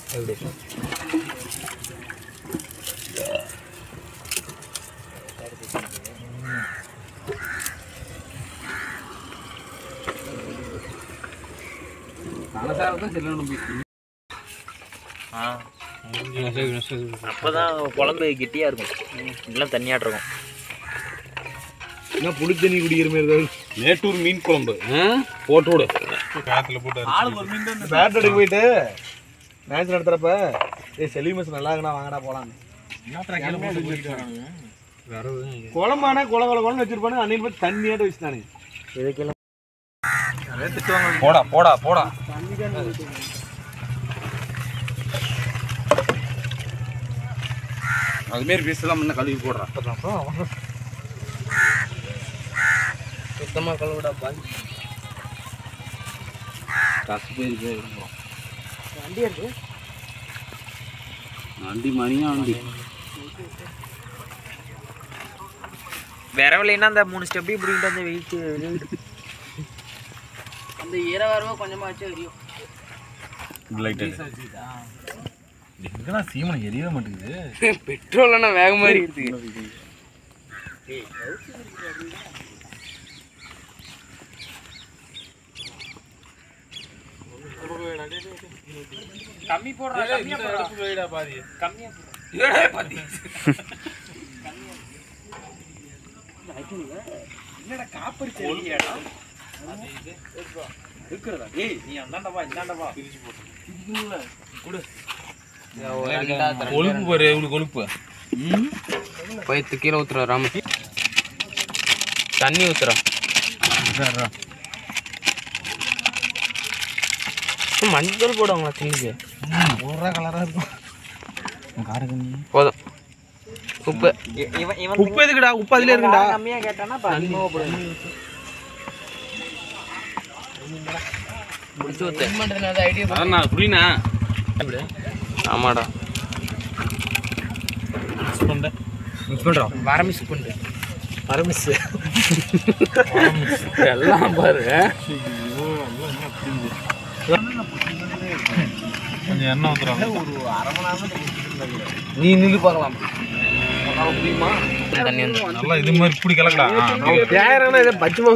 அப்பதான் குழம்பு கெட்டியா இருக்கும் இதெல்லாம் தண்ணியாட்டு இருக்கும் என்ன புளி தண்ணி குடிக்கிற மாதிரி தான் மேட்டூர் மீன் குழம்பு போட்டு விடு பேட் எடுக்க போயிட்டு மேட்ச் நடத்துறப்ப ஏய் செல்வி மிஸ் நல்லா இருக்குண்ணா வாங்கடா போலாம் குழம்பானா குழ குழ குழம்பு வச்சிருப்பானு அன்னைக்கு போய் தண்ணியாட்ட வச்சுட்டானே இதுக்கெல்லாம் போடா போடா போடா அதுமாரி பீஸ் எல்லாம் முன்ன கழுவி போடுறான் சுத்தமா கழுவிடா பாதி காசு போயிருக்கு வண்டி மணியா வண்டி விரவலைன்னா அந்த மூணு ஸ்டெப்பையும் இப்படிக்கிட்டு அந்த வெயிட்டு அந்த ஈரவரவோ கொஞ்சமா வச்சு எரியும் லைட் எங்கடா சீமனை எரியவே மாட்டேங்குது பெட்ரோல்னா வேக மாதிரி இருக்கு கம்மி போடுறா கம்மியா போடுறா பாதி கம்மியா என்னடா காப்பர் செல்லியாடா இருக்கிறதா ஏய் நீ அந்தாண்டவா இந்தாண்டவா கொழுப்பு பாரு எவ்வளவு கொழுப்பு பயத்து கீழே ஊத்துறா ராம தண்ணி ஊத்துறா மஞ்சள் போடுவாங்களா திண்ணுக்கு ஒரு கலரா இருக்கும் போதும் உப்பு இவன் இவன் உப்பு எதுக்குடா உப்பு அதுல இருக்குடா கம்மியா கேட்டானா அப்ப அதிகமா போடுங்க முடிச்சு ஊத்து அதான் புரியணா ஆமாடா மிஸ் பண்றோம் வரமிஸ் பண்ணு அரமிஸ் எல்லாம் பாரு கொஞ்சம் எண்ணெய் ஊத்துறாங்க ஒரு அரை மணி நேரம் நீ நில்லு பார்க்கலாம் உன்னால முடியுமா தண்ணி வந்து நல்லா இது மாதிரி இப்படி கலக்கடா அவன் பேரான இதை பச்சுமா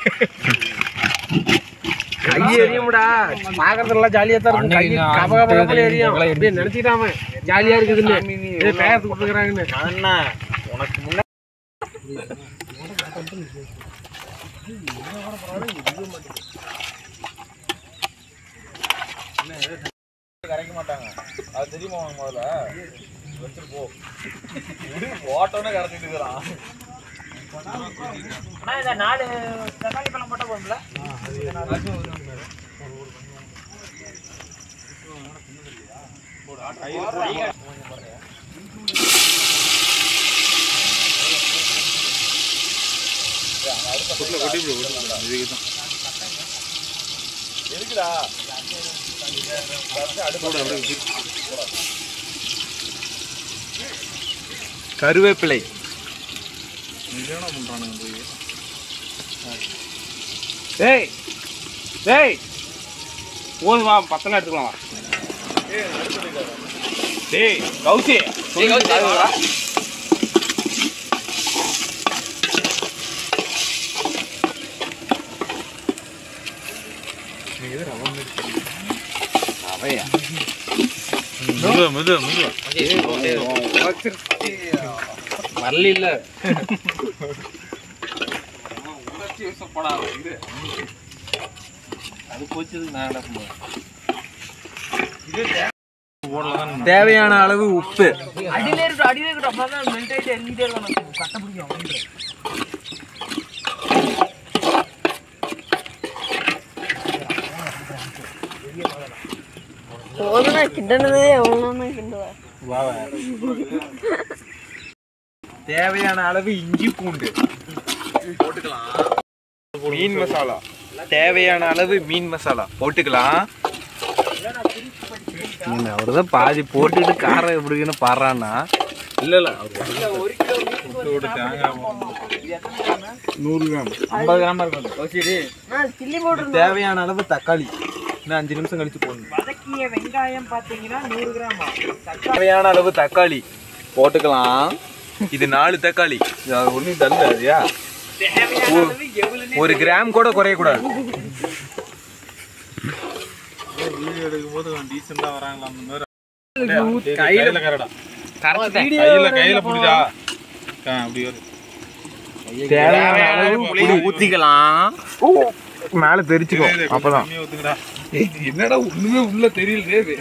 கை எரியும்டா பாக்குறதுலாம் ஜாலியா தான் இருக்கும் கை கப கப கபல எரியும் அப்படியே நினைச்சிட்டாம ஜாலியா இருக்குதுன்னு இதே பேரத்து கொடுக்குறாங்கன்னு அண்ணா உனக்கு முன்னாடி கரைக்க மாட்டாங்க அது தெரியுமா உனக்கு முதல்ல வச்சுட்டு போ ஓட்டோன்னு கரைச்சிட்டு இருக்கிறான் அண்ணா இந்த நாலு தக்காளி பழம் போட்டா போதும்ல எதுக்குடா கருவேப்பிலை டேய் டேய் போதும் வா பத்தெல்லாம் எடுத்துக்கலாம் வா டேய் கௌசி மெதுவா மெதுவா மெதுவா வரல இல்ல தேவையான அளவு உப்பு அடியில இருக்கட்டும் அடியில இருக்கட்டும் அப்பதான் மெல்ட் ஆயிட்டு எரிஞ்சிட்டே இருக்கணும் கட்ட பிடிக்கும் போதுண்ணா கிண்டனதே எவ்வளோண்ணா கிண்டுவா தேவையான அளவு இஞ்சி பூண்டு மீன் மசாலா தேவையான அளவு மீன் மசாலா போட்டுக்கலாம் அவர் தான் பாதி போட்டுட்டு காரம் எப்படின்னு பாடுறான்னா இல்ல இல்ல நூறு கிராம் ஐம்பது கிராம் இருக்கும் நான் சில்லி போட்டு தேவையான அளவு தக்காளி இன்னும் அஞ்சு நிமிஷம் கழிச்சு போடணும் வதக்கிய வெங்காயம் பாத்தீங்கன்னா நூறு கிராம் தேவையான அளவு தக்காளி போட்டுக்கலாம் இது நாலு தக்காளி ஒன்றும் தள்ள அதுயா தேவையான அளவு எவ்வளவு ஒரு கிராம் கூட குறையக்கூடாது வீடியோ எடுக்கும் போது டீசெண்டா வராங்களா அந்த மாதிரி கையில கரடா வீடியோ கையில கையில புடிடா அப்படி வரும் தேவையான அளவு புளி ஊத்திக்கலாம் மேல தெரிச்சுக்கும் அப்பதான் கம்மியா ஊத்துங்கடா என்னடா ஒண்ணுமே உள்ள தெரியல தேவு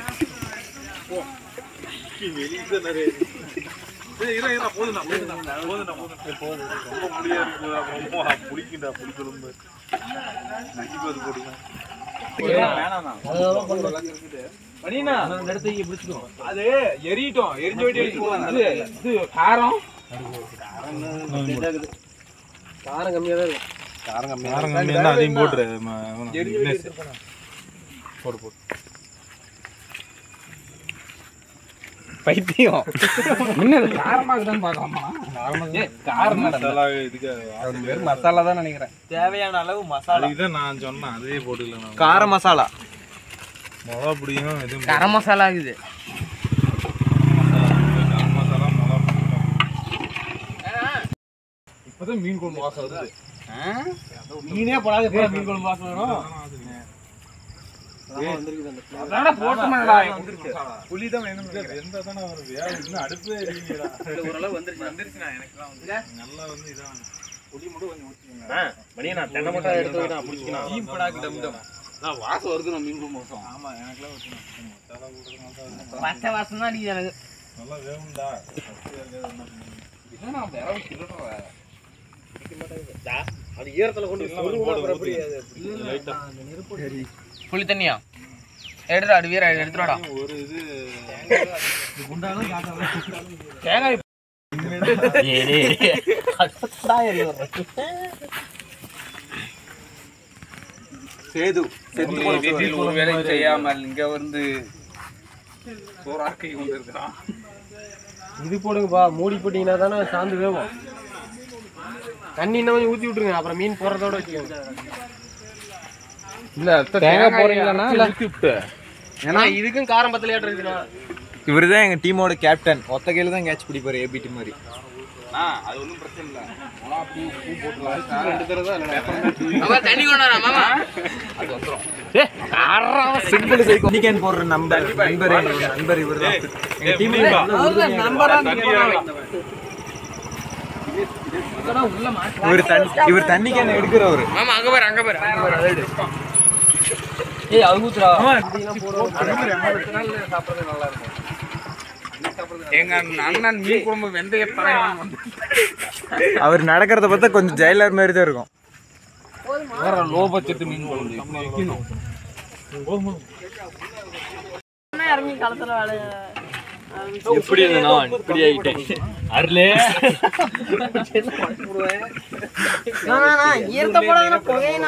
அது எரியட்டும் எரிஞ்சு இது காரம் காரம் கம்மியா தான் இருக்கும் காரம் கம்மியா அதையும் போட்டுரு ம- இவனை, விக்னேஷ். போடு போடு பைத்தியம் என்ன காரமாக பார்க்கலாமா காரம் மசாலா இதுக்கு வெறும் மசாலா தான் நினைக்கிறேன் தேவையான அளவு மசாலா அதுதான் நான் சொன்னேன் அதே போட்டுக்கலாம் நான். கார மசாலா மிளகா பிடிக்கும் எதுவும் கரம் மசாலா இருக்குது கரம் மசாலா மிளகா இப்பதான் மீன் குழம்பு வாசம் வருது மீனே போடாத போய் மீன் குழம்பு வாசம் வரும் அதான போட்டுமாடா புளி தான் வேணும் எந்த தானே வருது ஏன் இன்னும் அடுப்பே எரியுங்கடா ஓரளவு வந்துருச்சு வந்துருச்சுண்ணா எனக்குலாம் வந்து நல்லா வந்து இதான் தென்னை மட்டும் எடுத்து வை, நான் பிடிச்சிக்கலாம் டீம் படாக்கு டம் டம் வாசம் வருது நான் மீன் குழம்பு வாசம் ஆமா எனக்குலாம் வச்சு மசாலா போடுறது மசாலா பச்சை வாசம் தான் அடிக்குது எனக்கு நல்லா வேகும்டா அது ஈரத்துல கொண்டு லைட்டா புளி தண்ணியா எடுத்துடா அது வீர எடுத்துடா ஒரு இது தேங்காய் சேது செத்து போன வீட்டில் ஒரு வேலை செய்யாமல் இங்க வந்து சோறாக்கி கொண்டிருக்கிறான் இது போடுங்கப்பா மூடி போட்டீங்கன்னா தானே சாந்து வேகும் தண்ணி இன்னும் கொஞ்சம் ஊத்தி விட்டுருங்க அப்புறம் மீன் போடுறதோட வச்சுக்கோங்க இல்ல தேங்காய் போடுறீங்களா இல்ல ஏன்னா இதுக்கும் காரம் பத்தலையாட்டு இருக்குண்ணா இவர் தான் எங்க டீமோட கேப்டன் ஒத்த கையில தான் கேட்ச் பிடிப்பாரு ஏபிடி மாதிரி அது ஒன்றும் பிரச்சனை இல்லை பூ பூ போட்டுலாம் ரெண்டு தடவை தான் இல்லை தண்ணி கொண்டாடா மாமா சிம்பிள் சைக்கோ நீக்கன் போடுற நம்பர் நண்பர் எங்களோட நண்பர் இவர் தான் எங்க டீம் இவர் தண்ணி இவர் தண்ணி கேன் எடுக்கிறவரு மாமா அங்க பாரு அங்க பாரு அங்க பாரு அதை எடு. ஏய் அது ஊத்துறா எங்க அண்ணன் மீன் குழம்பு வெந்தய தலைவன் வந்து அவர் நடக்கிறத பார்த்தா கொஞ்சம் ஜெயிலர் மாதிரி தான் இருக்கும் வேற லோ பட்ஜெட் மீன் குழம்பு இப்படி வைக்கணும் இறங்கி களத்துல வேலை எப்படி நான் இப்படி ஆயிட்டேன் அருளே ஈரத்த போடாத புகையினா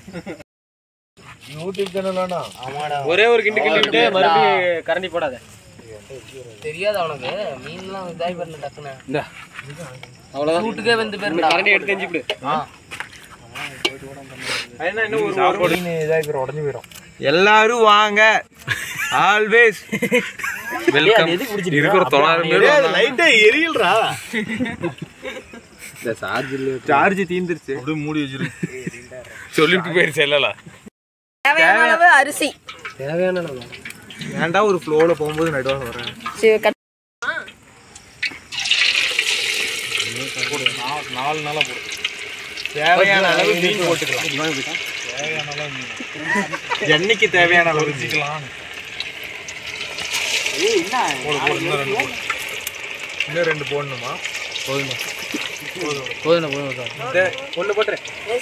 ஒரே ஒரு கிண்டு கிண்டி விட்டு மறுபடியும் கரண்டி போடாத தெரியாது அவனுக்கு மீன்லாம் இதாகி வரல டக்குன்னு இந்த அவ்வளவுதான் கூட்டுக்கே வந்து பேருடா கரண்டி எடுத்து எஞ்சி விடு எல்லாரும் வாங்க ஆல்வேஸ் வெல்கம் இருக்கிற தொள்ளாயிரம் பேர் லைட்டா எரியல்ரா இந்த சார்ஜ் இல்ல சார்ஜ் தீந்துருச்சு அப்படியே மூடி வச்சிரு சொல்லிட்டு போயிருச்சு இல்லல தேவையான அளவு அரிசி தேவையான ஏன்டா ஒரு ஃப்ளோல போகும்போது நடுவாக வரேன் சரி, கட் நாலு நாளா போடு தேவையான அளவு மீன் போட்டுக்கலாம் எண்ணெய்க்கு தேவையான அளவு மீன். போடு போடு இன்னும் ரெண்டு போடு இன்னும் ரெண்டு போடணுமா போதும் போதும் சார் இந்த ஒண்ணு போட்டுரு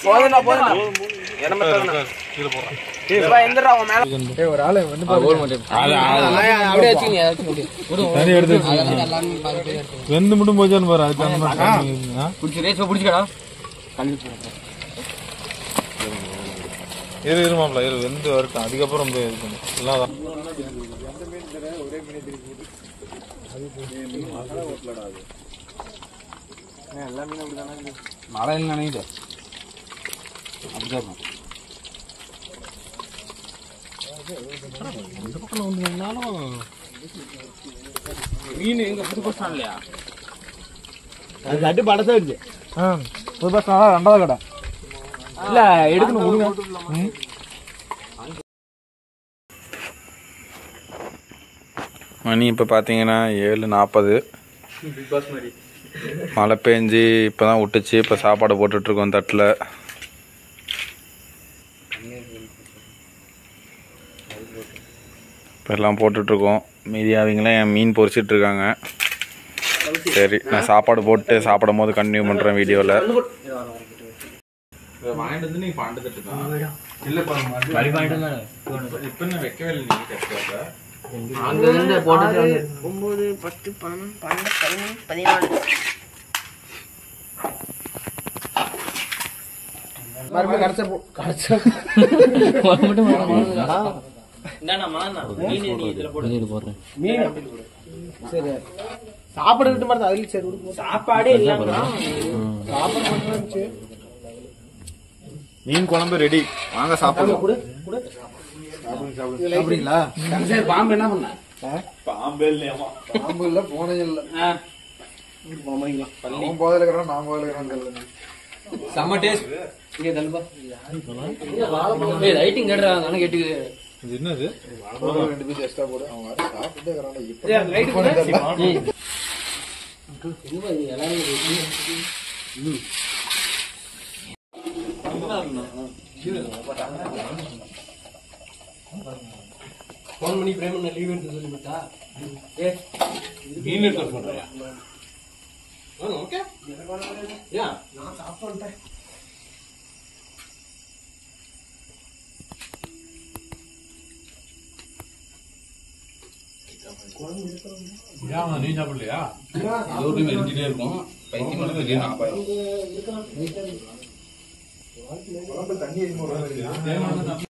கீழே போடுறான் ஏய் ஒரு ஆளு வந்து அப்படியே வச்சுக்கங்க அதை வச்சுக்கங்க தண்ணி எடுத்து அதெல்லாம் எல்லாரும் பார்த்துட்டே இருக்கும் வெந்து மட்டும் போச்சான்னு பாரு அதுக்கு அந்த மாதிரி தண்ணி ஆ? பிடிச்சி ரேஸ் பிடிச்சிக்கடா இரு இரு மாப்பிள இரு வெந்து வரட்டும் அதுக்கப்புறம் போய் இது பண்ணு இல்லாதான் மழையில் நினைக்குது அப்படிதான் இருக்கும். அது கட்டு படத்தை இருக்கு புது பஸ் ஸ்டாண்டா ரெண்டாவது கடை இல்ல எடுக்கணும் விடுங்க ம். மணி இப்போ பார்த்தீங்கன்னா ஏழு நாற்பது மழை பெஞ்சு இப்போ தான் விட்டுச்சு இப்போ சாப்பாடு போட்டுட்ருக்கோம் தட்டில் இப்போ எல்லாம் போட்டுட்ருக்கோம் மீதி அவங்களாம் என் மீன் பொரிச்சிட்டு இருக்காங்க சரி நான் சாப்பாடு போட்டு சாப்பிடும் போது கண்டினியூ பண்ணுறேன் வீடியோவில் வாங்கிட்டு வந்து நீ பாண்டுட்டு இருக்கான் இல்லை இப்போ நான் வைக்கவே இல்லை நீங்கள் அங்க இருந்து போட்டு ஒன்பது பத்து பன்னெண்டு பன்னெண்டு பதிமூணு பதினாலு மறுபடியும் கடைசி போ கடைசி மீன் சரி சாப்பாடு கிட்ட மாதிரி அதுல சரி விடு. சாப்பாடே இல்லாம சாப்பாடு மட்டும் தான் இருந்துச்சு மீன் குழம்பு ரெடி வாங்க சாப்பிடலாம் கொடு கொடு சாப்பிடுறீங்களா சரி பாம்பு என்ன பண்ண பாம்பே இல்லையாமா பாம்பு இல்ல போனே இல்ல அவன் போதில் இருக்கிறான் நான் போதில் இருக்கிறான் செம்ம டேஸ்ட் இங்க தள்ளுப்பா லைட்டிங் கேட்டுறாங்க கேட்டுக்குது இது என்னது ரெண்டு பீஸ் எக்ஸ்ட்ரா போடு அவன் வேற சாப்பிட்டே இருக்கிறான் லைட் ஃபோன் பண்ணி பிரேம் லீவ் எடுத்து சொல்லி பார்த்தா மீன் எடுத்து சொல்றியா ஓகே யா நான் சாப்பிட்டேன் நீ சாப்பிடலையா எல்லோருமே எரிஞ்சிட்டே இருக்கும் பைத்தியம் மட்டும் வெளியே நான் தண்ணி